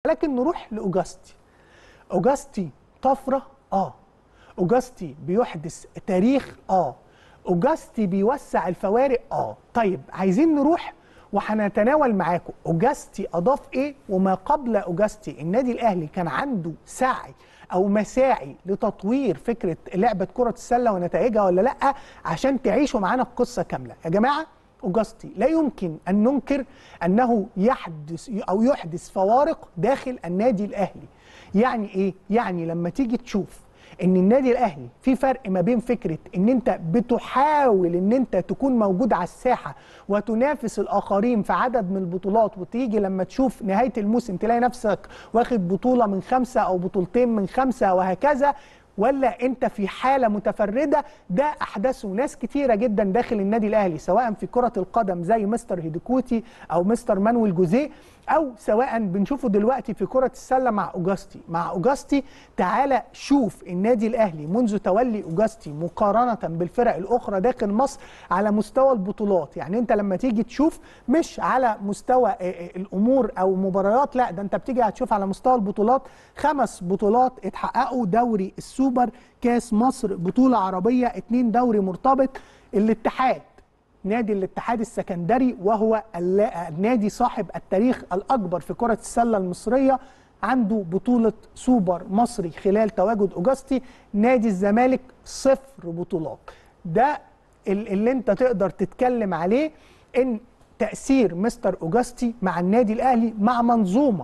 لكن نروح لاوجاستي اوجاستي طفره اه اوجاستي بيحدث تاريخ اه اوجاستي بيوسع الفوارق اه طيب عايزين نروح وهنتناول معاكم اوجاستي اضاف ايه وما قبل اوجاستي النادي الاهلي كان عنده سعي او مساعي لتطوير فكره لعبه كره السله ونتائجها ولا لا عشان تعيشوا معانا القصه كامله يا جماعه اوجاستي لا يمكن ان ننكر انه يحدث او يحدث فوارق داخل النادي الاهلي يعني ايه يعني لما تيجي تشوف ان النادي الاهلي في فرق ما بين فكره ان انت بتحاول ان انت تكون موجود على الساحه وتنافس الاخرين في عدد من البطولات وتيجي لما تشوف نهايه الموسم تلاقي نفسك واخد بطوله من خمسه او بطولتين من خمسه وهكذا ولا انت في حاله متفرده ده احدثه ناس كتيره جدا داخل النادي الاهلي سواء في كره القدم زي مستر هيديكوتي او مستر مانويل جوزيه او سواء بنشوفه دلوقتي في كره السله مع اوجاستي مع اوجاستي تعالى شوف النادي الاهلي منذ تولي اوجاستي مقارنه بالفرق الاخرى داخل مصر على مستوى البطولات يعني انت لما تيجي تشوف مش على مستوى الامور او مباريات لا ده انت بتيجي هتشوف على مستوى البطولات خمس بطولات اتحققوا دوري السوبر كاس مصر بطوله عربيه اتنين دوري مرتبط الاتحاد نادي الاتحاد السكندري وهو النادي صاحب التاريخ الأكبر في كرة السلة المصرية عنده بطولة سوبر مصري خلال تواجد أوجستي نادي الزمالك صفر بطولات ده اللي انت تقدر تتكلم عليه ان تأثير مستر أوجستي مع النادي الأهلي مع منظومة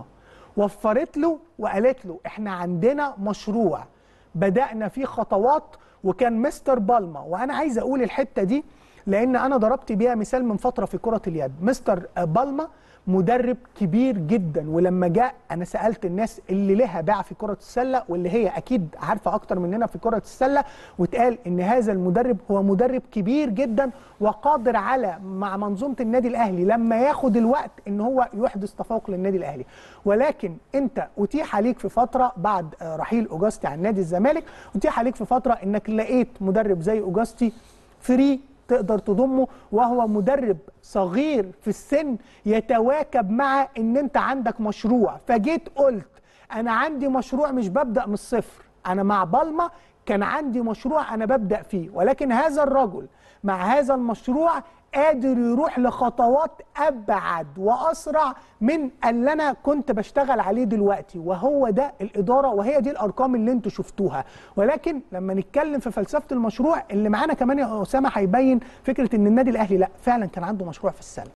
وفرت له وقالت له احنا عندنا مشروع بدأنا فيه خطوات وكان مستر بالما وأنا عايز أقول الحتة دي لان انا ضربت بيها مثال من فتره في كره اليد مستر بالما مدرب كبير جدا ولما جاء انا سالت الناس اللي لها باع في كره السله واللي هي اكيد عارفه اكتر مننا في كره السله واتقال ان هذا المدرب هو مدرب كبير جدا وقادر على مع منظومه النادي الاهلي لما ياخد الوقت ان هو يحدث تفوق للنادي الاهلي ولكن انت اتيح ليك في فتره بعد رحيل اوجاستي عن نادي الزمالك اتيح ليك في فتره انك لقيت مدرب زي اوجاستي فري تقدر تضمه وهو مدرب صغير في السن يتواكب مع ان انت عندك مشروع فجيت قلت انا عندي مشروع مش ببدا من الصفر انا مع بالما كان عندي مشروع انا ببدا فيه ولكن هذا الرجل مع هذا المشروع قادر يروح لخطوات ابعد واسرع من اللي انا كنت بشتغل عليه دلوقتي وهو ده الاداره وهي دي الارقام اللي انتوا شفتوها ولكن لما نتكلم في فلسفه المشروع اللي معانا كمان يا اسامه هيبين فكره ان النادي الاهلي لا فعلا كان عنده مشروع في السله